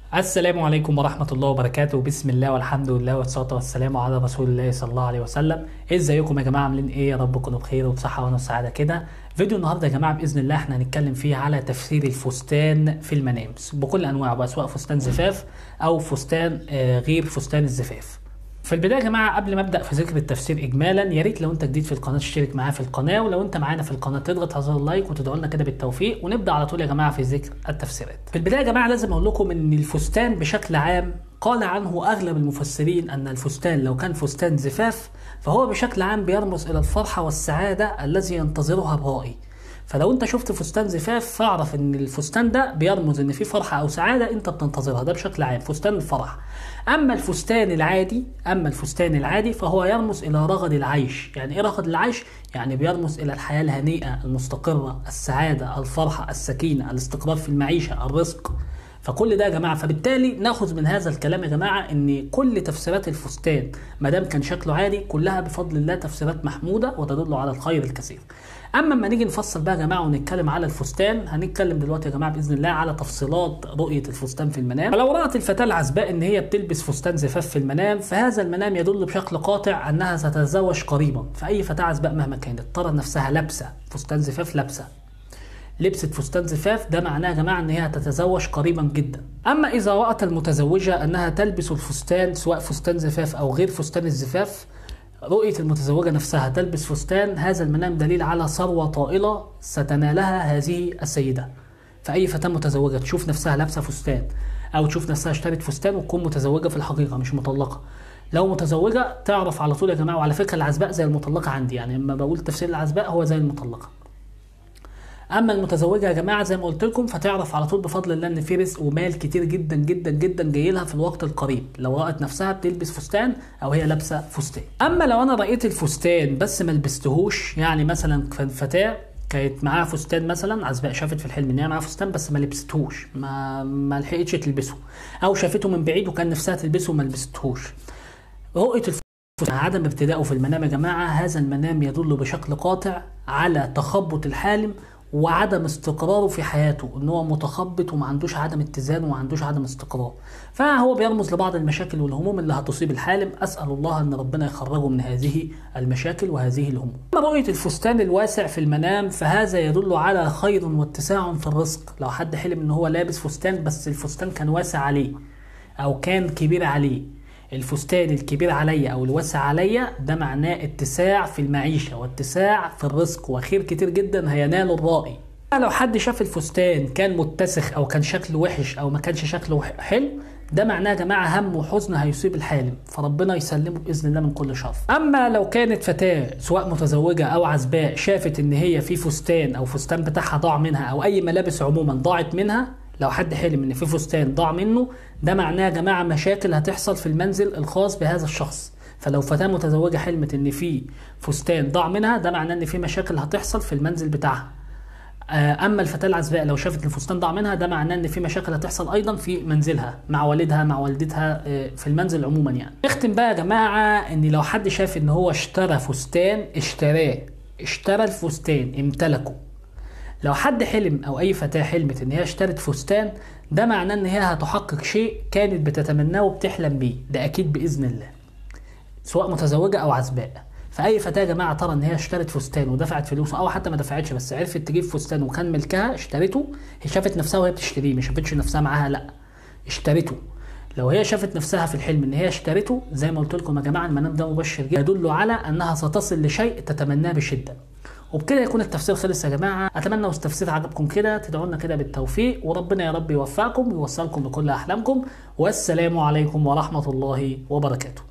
السلام عليكم ورحمة الله وبركاته بسم الله والحمد لله والصلاة والسلام على رسول الله صلى الله عليه وسلم ازيكم يا جماعة عاملين ايه يا رب تكونوا بخير وبصحة وانا سعادة كده فيديو النهاردة يا جماعة بإذن الله احنا هنتكلم فيه على تفسير الفستان في المنام بكل أنواعه بقى سواء فستان زفاف أو فستان آه، غير فستان الزفاف في البدايه يا جماعه قبل ما ابدا في ذكر التفسير اجمالا يا ريت لو انت جديد في القناه تشترك معايا في القناه ولو انت معانا في القناه تضغط على زر اللايك وتدعو لنا كده بالتوفيق ونبدا على طول يا جماعه في ذكر التفسيرات. في البدايه يا جماعه لازم اقول لكم ان الفستان بشكل عام قال عنه اغلب المفسرين ان الفستان لو كان فستان زفاف فهو بشكل عام بيرمز الى الفرحه والسعاده الذي ينتظرها الرائي. فلو انت شفت فستان زفاف فاعرف ان الفستان ده بيرمز ان في فرحه او سعاده انت بتنتظرها ده بشكل عام فستان الفرح اما الفستان العادي اما الفستان العادي فهو يرمز الى رغد العيش يعني ايه رغد العيش يعني بيرمز الى الحياه الهنيئه المستقره السعاده الفرحه السكينه الاستقرار في المعيشه الرزق فكل ده يا جماعه فبالتالي ناخذ من هذا الكلام يا جماعه ان كل تفسيرات الفستان ما دام كان شكله عادي كلها بفضل الله تفسيرات محموده وتدل على الخير الكثير. اما لما نيجي نفصل بقى يا جماعه ونتكلم على الفستان هنتكلم دلوقتي يا جماعه باذن الله على تفصيلات رؤيه الفستان في المنام فلو رات الفتاه العزباء ان هي بتلبس فستان زفاف في المنام فهذا المنام يدل بشكل قاطع انها ستتزوج قريبا فاي فتاه عزباء مهما كانت ترى نفسها لابسه فستان زفاف لابسه لبست فستان زفاف ده معناه يا جماعه ان هي هتتزوج قريبا جدا اما اذا رات المتزوجه انها تلبس الفستان سواء فستان زفاف او غير فستان الزفاف رؤية المتزوجة نفسها تلبس فستان هذا المنام دليل على ثروة طائلة ستنالها هذه السيدة فأي فتاة متزوجة تشوف نفسها لابسة فستان أو تشوف نفسها اشترت فستان وتكون متزوجة في الحقيقة مش مطلقة لو متزوجة تعرف على طول يا جماعة وعلى فكرة العزباء زي المطلقة عندي يعني لما بقول تفسير العزباء هو زي المطلقة اما المتزوجه يا جماعه زي ما قلت لكم فتعرف على طول بفضل الله ان في رزق ومال كتير جدا جدا جدا جاي لها في الوقت القريب لو رأت نفسها بتلبس فستان او هي لابسه فستان اما لو انا رأيت الفستان بس ما لبستهوش يعني مثلا فتاه كانت معاها فستان مثلا عزباء شافت في الحلم ان هي معاها فستان بس ما لبستهوش ما ما لحقتش تلبسه او شافته من بعيد وكان نفسها تلبسه وما لبستهوش رؤيه الفستان عدم ابتدائه في المنام يا جماعه هذا المنام يدل بشكل قاطع على تخبط الحالم وعدم استقراره في حياته ان هو متخبط وما عندوش عدم اتزان وما عندوش عدم استقرار فهو بيرمز لبعض المشاكل والهموم اللي هتصيب الحالم اسال الله ان ربنا يخرجه من هذه المشاكل وهذه الهموم اما رؤيه الفستان الواسع في المنام فهذا يدل على خير واتساع في الرزق لو حد حلم ان هو لابس فستان بس الفستان كان واسع عليه او كان كبير عليه الفستان الكبير عليا او الواسع عليا ده معناه اتساع في المعيشه واتساع في الرزق وخير كتير جدا هيناله الرائي لو حد شاف الفستان كان متسخ او كان شكله وحش او ما كانش شكله حلو ده معناه يا جماعه هم وحزن هيصيب الحالم فربنا يسلمه باذن الله من كل شر اما لو كانت فتاه سواء متزوجه او عزباء شافت ان هي في فستان او فستان بتاعها ضاع منها او اي ملابس عموما ضاعت منها لو حد حلم ان في فستان ضاع منه ده معناه يا جماعه مشاكل هتحصل في المنزل الخاص بهذا الشخص فلو فتاه متزوجه حلمت ان في فستان ضاع منها ده معناه ان في مشاكل هتحصل في المنزل بتاعها اما الفتاه العزباء لو شافت الفستان ضاع منها ده معناه ان في مشاكل هتحصل ايضا في منزلها مع والدها مع والدتها في المنزل عموما يعني نختم بقى يا جماعه ان لو حد شاف ان هو اشترى فستان اشتراه اشترى الفستان امتلكه لو حد حلم او اي فتاه حلمت ان هي اشترت فستان ده معناه ان هي هتحقق شيء كانت بتتمناه وبتحلم بيه ده اكيد باذن الله سواء متزوجه او عزباء فاي فتاه يا جماعه ترى ان هي اشترت فستان ودفعت فلوسه او حتى ما دفعتش بس عرفت تجيب فستان وكان ملكها اشترته هي شافت نفسها وهي بتشتريه ما شافتش نفسها معاها لا اشترته لو هي شافت نفسها في الحلم ان هي اشترته زي ما قلت لكم يا جماعه المنام ده مبشر جدا يدل على انها ستصل لشيء تتمناه بشده وبكده يكون التفسير خلص يا جماعه اتمنى لو التفسير عجبكم كده تدعوا لنا كده بالتوفيق وربنا يا رب يوفقكم ويوصلكم لكل احلامكم والسلام عليكم ورحمه الله وبركاته